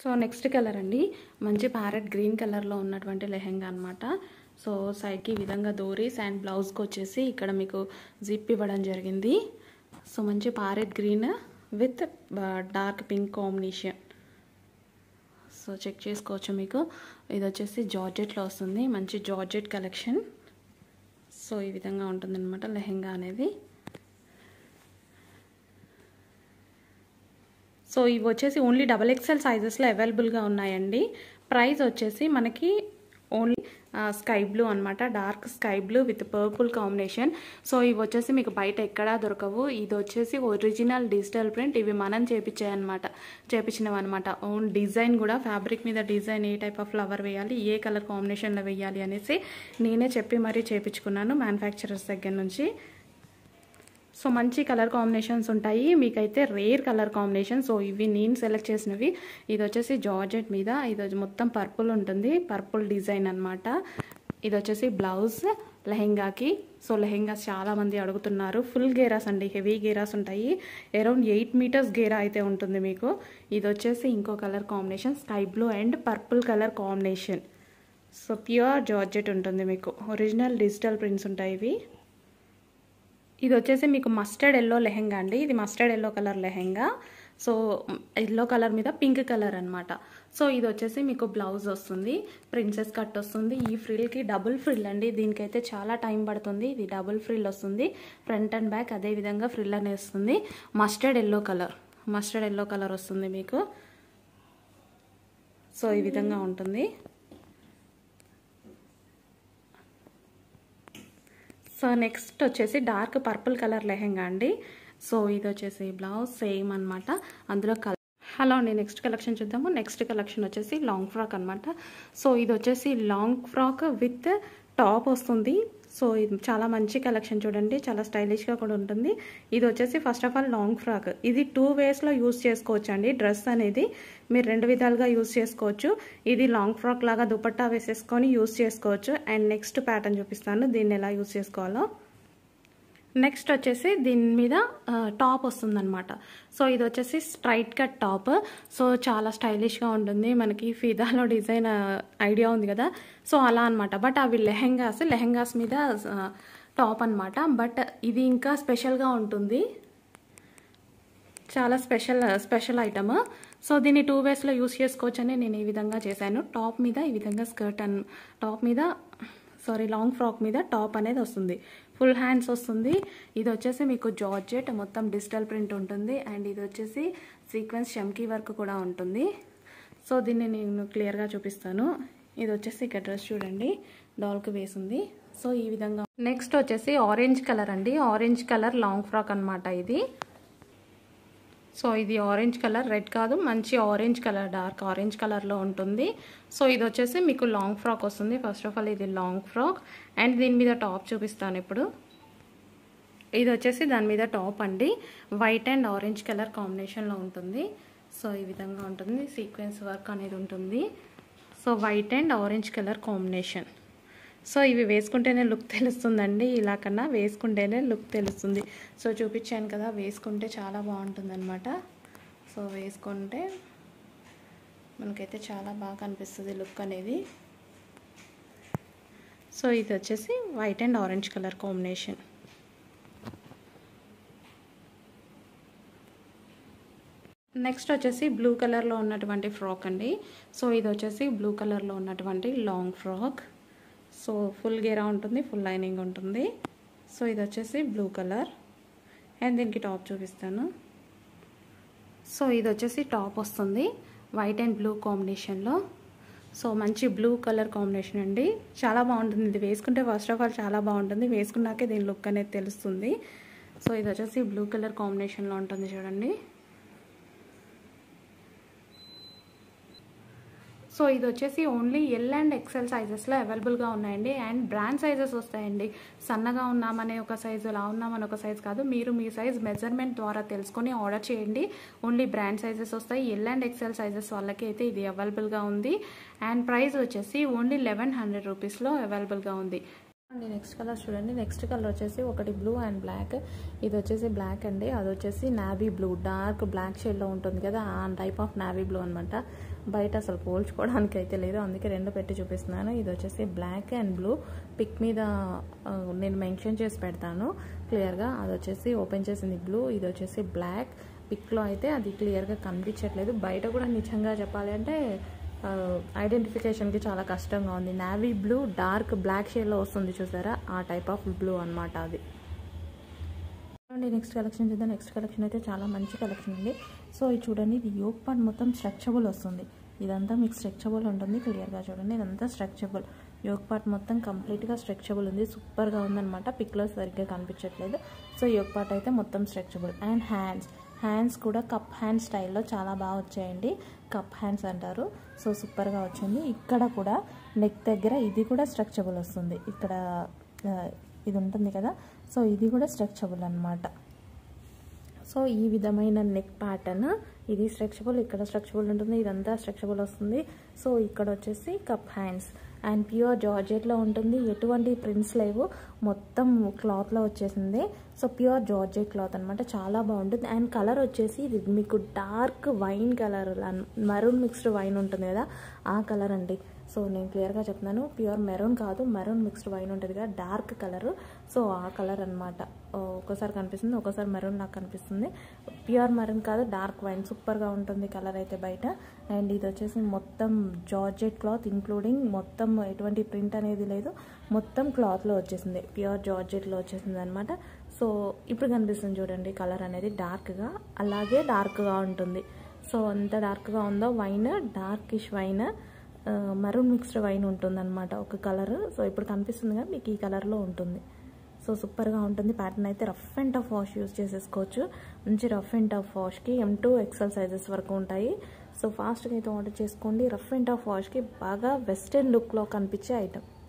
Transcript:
so next colour అండి మంచి parrot green కలర్లో ఉన్నటువంటి లెహెంగా అనమాట సో సైడ్కి ఈ విధంగా దోరీస్ అండ్ బ్లౌజ్కి వచ్చేసి ఇక్కడ మీకు జిప్ ఇవ్వడం జరిగింది సో మంచి parrot green with dark pink combination so check చేసుకోవచ్చు మీకు ఇది వచ్చేసి జార్జెట్లో వస్తుంది మంచి జార్జెట్ కలెక్షన్ సో ఈ విధంగా ఉంటుందన్నమాట లెహెంగా అనేది సో ఇవి వచ్చేసి ఓన్లీ డబల్ ఎక్స్ఎల్ సైజెస్లో అవైలబుల్గా ఉన్నాయండి ప్రైస్ వచ్చేసి మనకి ఓన్లీ స్కై బ్లూ అనమాట dark sky blue with purple combination so ఇవి వచ్చేసి మీకు బయట ఎక్కడా దొరకవు ఇది వచ్చేసి ఒరిజినల్ డిజిటల్ ప్రింట్ ఇవి మనం చేపించాయి అనమాట చేపించినవి అనమాట ఓన్ డిజైన్ కూడా ఫ్యాబ్రిక్ మీద డిజైన్ ఏ టైప్ ఆఫ్ ఫ్లవర్ వేయాలి ఏ కలర్ కాంబినేషన్లో వేయాలి అనేసి నేనే చెప్పి మరీ చేపించుకున్నాను మ్యానుఫ్యాక్చరర్స్ దగ్గర నుంచి సో మంచి కలర్ కాంబినేషన్స్ ఉంటాయి మీకైతే రేర్ కలర్ కాంబినేషన్ సో ఇవి నేను సెలెక్ట్ చేసినవి ఇది వచ్చేసి జార్జెట్ మీద ఇది మొత్తం పర్పుల్ ఉంటుంది పర్పుల్ డిజైన్ అనమాట ఇది వచ్చేసి బ్లౌజ్ లెహెంగాకి సో లెహెంగాస్ చాలా మంది అడుగుతున్నారు ఫుల్ గేరాస్ అండి హెవీ గేరాస్ ఉంటాయి అరౌండ్ ఎయిట్ మీటర్స్ గేరా అయితే ఉంటుంది మీకు ఇది వచ్చేసి ఇంకో colour combination sky blue and purple colour combination so pure georgette ఉంటుంది మీకు ఒరిజినల్ డిజిటల్ ప్రింట్స్ ఉంటాయి ఇవి ఇది వచ్చేసి మీకు మస్టర్డ్ ఎల్లో లెహెంగా అండి ఇది mustard yellow colour lehenga so yellow colour మీద పింక్ కలర్ అనమాట సో ఇది వచ్చేసి మీకు బ్లౌజ్ వస్తుంది ప్రిన్సెస్ కట్ వస్తుంది ఈ ఫ్రిల్కి డబుల్ ఫ్రిల్ అండి దీనికైతే చాలా టైం పడుతుంది ఇది డబుల్ ఫ్రిల్ వస్తుంది ఫ్రంట్ అండ్ బ్యాక్ అదే విధంగా ఫ్రిల్ అనేది వస్తుంది mustard yellow colour mustard yellow colour వస్తుంది మీకు సో ఈ విధంగా ఉంటుంది సో నెక్స్ట్ వచ్చేసి డార్క్ పర్పుల్ కలర్ లెహెంగా అండి సో ఇది వచ్చేసి బ్లౌజ్ సేమ్ అనమాట అందులో కలర్ హలో అండి నెక్స్ట్ కలెక్షన్ చూద్దాము నెక్స్ట్ కలెక్షన్ వచ్చేసి లాంగ్ ఫ్రాక్ అనమాట సో ఇది వచ్చేసి లాంగ్ ఫ్రాక్ విత్ టాప్ వస్తుంది సో ఇది చాలా మంచి కలెక్షన్ చూడండి చాలా స్టైలిష్గా కూడా ఉంటుంది ఇది వచ్చేసి first of all long frock ఇది టూ వేస్లో యూస్ చేసుకోవచ్చు అండి డ్రెస్ అనేది మీరు రెండు విధాలుగా యూస్ చేసుకోవచ్చు ఇది లాంగ్ ఫ్రాక్ లాగా దుపట్టా వేసేసుకొని యూస్ చేసుకోవచ్చు అండ్ నెక్స్ట్ ప్యాటర్న్ చూపిస్తాను దీన్ని ఎలా యూస్ చేసుకోవాలో నెక్స్ట్ వచ్చేసి దీని మీద టాప్ వస్తుందన్నమాట సో ఇది వచ్చేసి స్ట్రైట్ కట్ టాప్ సో చాలా స్టైలిష్గా ఉంటుంది మనకి ఫిదాలో డిజైన్ ఐడియా ఉంది కదా సో అలా అనమాట బట్ అవి లెహెంగాస్ లెహెంగాస్ మీద టాప్ అనమాట బట్ ఇది ఇంకా స్పెషల్గా ఉంటుంది చాలా స్పెషల్ స్పెషల్ ఐటమ్ సో దీన్ని టూ వేస్లో యూస్ చేసుకోవచ్చని నేను ఈ విధంగా చేశాను టాప్ మీద ఈ విధంగా స్కర్ట్ అన్ టాప్ మీద సారీ లాంగ్ ఫ్రాక్ మీద టాప్ అనేది వస్తుంది ఫుల్ హ్యాండ్స్ వస్తుంది ఇది వచ్చేసి మీకు జార్జెట్ మొత్తం డిజిటల్ ప్రింట్ ఉంటుంది అండ్ ఇది వచ్చేసి సీక్వెన్స్ షమ్కీ వర్క్ కూడా ఉంటుంది సో దీన్ని నేను క్లియర్గా చూపిస్తాను ఇది వచ్చేసి ఇక్కడ డ్రెస్ చూడండి డాల్కి వేసింది సో ఈ విధంగా నెక్స్ట్ వచ్చేసి ఆరెంజ్ కలర్ అండి ఆరెంజ్ కలర్ లాంగ్ ఫ్రాక్ అనమాట ఇది సో ఇది ఆరెంజ్ కలర్ రెడ్ కాదు మంచి ఆరెంజ్ కలర్ డార్క్ ఆరెంజ్ కలర్లో ఉంటుంది సో ఇది వచ్చేసి మీకు లాంగ్ ఫ్రాక్ వస్తుంది ఫస్ట్ ఆఫ్ ఆల్ ఇది లాంగ్ ఫ్రాక్ అండ్ దీని మీద టాప్ చూపిస్తాను ఇప్పుడు ఇది వచ్చేసి దాని మీద టాప్ అండి వైట్ అండ్ ఆరెంజ్ కలర్ కాంబినేషన్లో ఉంటుంది సో ఈ విధంగా ఉంటుంది సీక్వెన్స్ వర్క్ అనేది ఉంటుంది so white and orange colour combination so ఇవి వేసుకుంటేనే లుక్ తెలుస్తుందండి ఇలా కన్నా వేసుకుంటేనే లుక్ తెలుస్తుంది సో చూపించాను కదా వేసుకుంటే చాలా బాగుంటుంది అనమాట సో వేసుకుంటే మనకైతే చాలా బాగా కనిపిస్తుంది లుక్ అనేది సో ఇది వచ్చేసి white and orange colour combination next వచ్చేసి బ్లూ కలర్లో ఉన్నటువంటి ఫ్రాక్ అండి సో ఇది వచ్చేసి బ్లూ కలర్లో ఉన్నటువంటి లాంగ్ ఫ్రాక్ సో ఫుల్ గేరా ఉంటుంది ఫుల్ లైనింగ్ ఉంటుంది సో ఇది వచ్చేసి బ్లూ కలర్ అండ్ దీనికి టాప్ చూపిస్తాను సో ఇది వచ్చేసి టాప్ వస్తుంది వైట్ అండ్ బ్లూ కాంబినేషన్లో సో మంచి బ్లూ కలర్ కాంబినేషన్ అండి చాలా బాగుంటుంది ఇది వేసుకుంటే ఫస్ట్ ఆఫ్ ఆల్ చాలా బాగుంటుంది వేసుకున్నాకే దీని లుక్ అనేది తెలుస్తుంది సో ఇది వచ్చేసి బ్లూ కలర్ కాంబినేషన్లో ఉంటుంది చూడండి సో ఇది వచ్చేసి ఓన్లీ ఎల్ అండ్ ఎక్సెల్ సైజెస్లో అవైలబుల్గా ఉన్నాయండి అండ్ బ్రాండ్ సైజెస్ వస్తాయండి సన్నగా ఉన్నామనే ఒక సైజు లా ఉన్నామని ఒక సైజ్ కాదు మీరు మీ సైజ్ మెజర్మెంట్ ద్వారా తెలుసుకొని ఆర్డర్ చేయండి ఓన్లీ బ్రాండ్ సైజెస్ వస్తాయి ఎల్ అండ్ ఎక్సెల్ సైజెస్ వాళ్ళకి అయితే ఇది అవైలబుల్గా ఉంది అండ్ ప్రైస్ వచ్చేసి ఓన్లీ లెవెన్ హండ్రెడ్ రూపీస్లో అవైలబుల్గా ఉంది అండి నెక్స్ట్ కలర్ చూడండి నెక్స్ట్ కలర్ వచ్చేసి ఒకటి బ్లూ అండ్ బ్లాక్ ఇది వచ్చేసి బ్లాక్ అండి అది వచ్చేసి నావీ బ్లూ డార్క్ బ్లాక్ షేడ్లో ఉంటుంది కదా ఆ టైప్ ఆఫ్ నావీ బ్లూ అనమాట బయట అసలు పోల్చుకోవడానికి అయితే లేదు అందుకే రెండు పెట్టి చూపిస్తున్నాను ఇది వచ్చేసి బ్లాక్ అండ్ బ్లూ పిక్ మీద ఆ, నేను మెన్షన్ చేసి పెడతాను క్లియర్గా అది వచ్చేసి ఓపెన్ చేసింది బ్లూ ఇది వచ్చేసి బ్లాక్ పిక్లో అయితే అది క్లియర్గా కనిపించట్లేదు బయట కూడా నిజంగా చెప్పాలి అంటే ఐడెంటిఫికేషన్కి చాలా కష్టంగా ఉంది నావీ బ్లూ డార్క్ బ్లాక్ షేడ్లో వస్తుంది చూసారా ఆ టైప్ ఆఫ్ బ్లూ అనమాట అది చూడండి నెక్స్ట్ కలెక్షన్ చూద్దాం నెక్స్ట్ కలెక్షన్ అయితే చాలా మంచి కలెక్షన్ ఉంది సో ఇది చూడండి ఇది యోగ్ పార్ట్ మొత్తం స్ట్రెచబుల్ వస్తుంది ఇదంతా మీకు స్ట్రెచబుల్ ఉంటుంది క్లియర్గా చూడండి ఇదంతా స్ట్రెచబుల్ యోగ్ పార్ట్ మొత్తం కంప్లీట్గా స్ట్రెచబుల్ ఉంది సూపర్గా ఉందన్నమాట పిక్లో సరిగ్గా కనిపించట్లేదు సో యోగ్ పార్ట్ అయితే మొత్తం స్ట్రెచబుల్ అండ్ హ్యాండ్స్ హ్యాండ్స్ కూడా కప్ హ్యాండ్ స్టైల్లో చాలా బాగా వచ్చాయండి కప్ హ్యాండ్స్ అంటారు సో సూపర్గా వచ్చింది ఇక్కడ కూడా నెక్ దగ్గర ఇది కూడా స్ట్రక్చబుల్ వస్తుంది ఇక్కడ ఆ, ఇది ఉంటుంది కదా సో ఇది కూడా స్ట్రక్చబుల్ అనమాట సో ఈ విధమైన నెక్ ప్యాటర్న్ ఇది స్ట్రెచబుల్ ఇక్కడ స్ట్రెచబుల్ ఉంటుంది ఇదంతా స్ట్రెచబుల్ వస్తుంది సో ఇక్కడ వచ్చేసి కప్ హ్యాండ్స్ అండ్ ప్యూర్ జార్జెట్లో ఉంటుంది ఎటువంటి ప్రింట్స్ లేవు మొత్తం క్లాత్లో వచ్చేసింది సో ప్యూర్ జార్జెట్ క్లాత్ అనమాట చాలా బాగుంటుంది అండ్ కలర్ వచ్చేసి ఇది మీకు dark wine colour maroon mixed wine ఉంటుంది కదా ఆ కలర్ అండి సో నేను క్లియర్గా చెప్తున్నాను ప్యూర్ మెరూన్ కాదు మెరూన్ మిక్స్డ్ వైన్ ఉంటుంది కదా డార్క్ కలర్ సో ఆ కలర్ అనమాట ఒక్కోసారి కనిపిస్తుంది ఒక్కోసారి మెరూన్ నాకు కనిపిస్తుంది ప్యూర్ మెరూన్ కాదు డార్క్ వైన్ సూపర్గా ఉంటుంది కలర్ అయితే బయట అండ్ ఇది వచ్చేసి మొత్తం జార్జెట్ క్లాత్ ఇంక్లూడింగ్ మొత్తం ఎటువంటి ప్రింట్ అనేది లేదు మొత్తం క్లాత్లో వచ్చేసింది ప్యూర్ జార్జెట్లో వచ్చేసింది అనమాట సో ఇప్పుడు కనిపిస్తుంది చూడండి కలర్ అనేది డార్క్గా అలాగే డార్క్గా ఉంటుంది సో ఎంత డార్క్గా ఉందో wine darkish wine maroon mixed wine ఉంటుందన్నమాట ఒక కలర్ సో ఇప్పుడు కనిపిస్తుంది కదా మీకు ఈ కలర్లో ఉంటుంది సో సూపర్గా ఉంటుంది ప్యాటర్న్ అయితే rough and tough wash use చేసేసుకోవచ్చు మంచి రఫ్ అండ్ టఫ్ వాష్కి ఎం టూ ఎక్సెల్ సైజెస్ వరకు ఉంటాయి సో ఫాస్ట్గా అయితే ఆర్డర్ చేసుకోండి రఫ్ అండ్ టఫ్ వాష్కి బాగా వెస్టర్న్ లుక్లో కనిపించే ఐటమ్